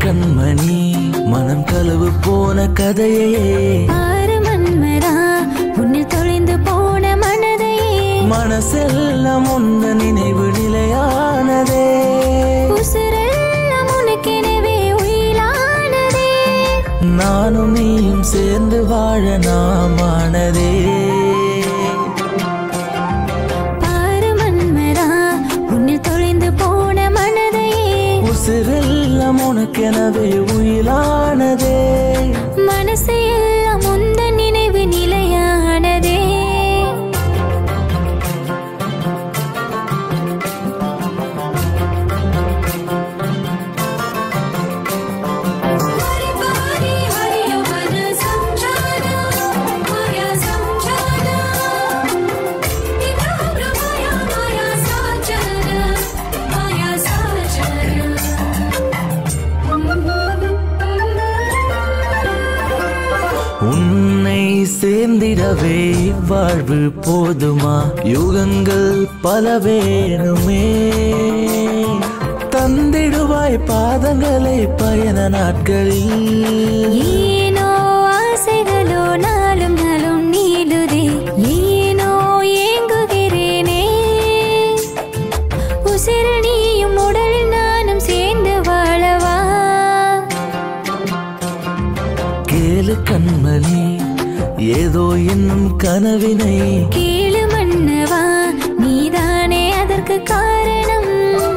கண்மணி மனம் களவு போன கதையே ஆறு மன்மதா உன்னில் தொலைந்து போன மனதையே மனசெல்லாம் உந்த நினைவு நிலையானதே உசுரெல்லாம் உனக்கெனவே உயிலானதே நானும் நீயும் சேர்ந்து வாழ நாமானதே பாரு மன்மதா உன்னில் தொலைந்து போன மனதையே உசிரெல்லாம் உனக்கெனவே உயிலானதே மனசு எல்லாம் உந்த நினைவு நிலையானதே உன்னை சேர்ந்திடவே வாழ்வு போதுமா யுகங்கள் பல வேணுமே தந்திடுவாய் பாதங்களை பயண நாட்களில் ஏனோ ஆசைகளோ நாளும் நாளும் நீளுதே ஏனோ ஏங்குகிறேனே உசிறு நீயும் உடலில் நானும் சேர்ந்து வாழவா கேளு கண்மணி ஏதோ என்னும் கனவினை கேளு மன்னவா நீதானே அதற்கு காரணம்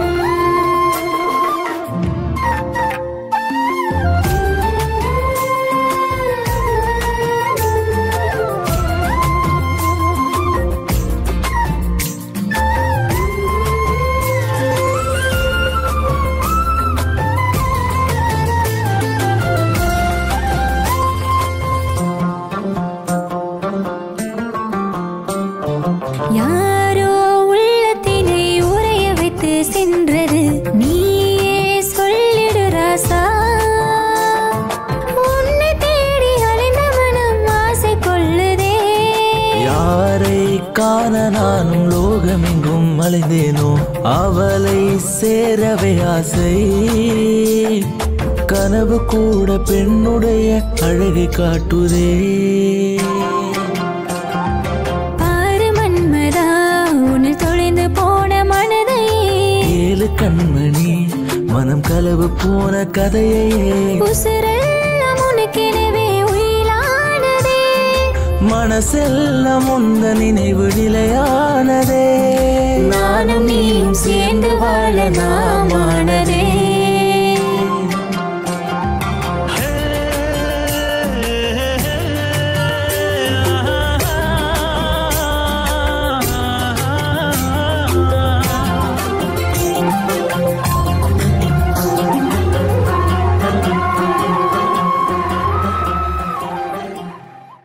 யாரோ உள்ளத்தினை உறைய வைத்து சென்றது நீயே சொல்லிடு ராசா உன்னை தேடி அலைந்த மனம் ஆசை கொள்ளுதே யாரை காண நானும் லோகமெங்கும் அலைந்தேனோ அவளை சேரவே ஆசை கனவு கூட பெண்ணுடைய அழகை காட்டுதே பாரு மன்மதா உன்னில் தொலைந்து போன மனதையே ஏழு கண்மணி மனம் களவு போன கதையே உசுரெல்லாம் உனக்கெனவே உயிலானதே மனசெல்லாம் உந்த நினைவு நிலையானதே நானும் நீயும் சேர்ந்து வாழ நாமானதே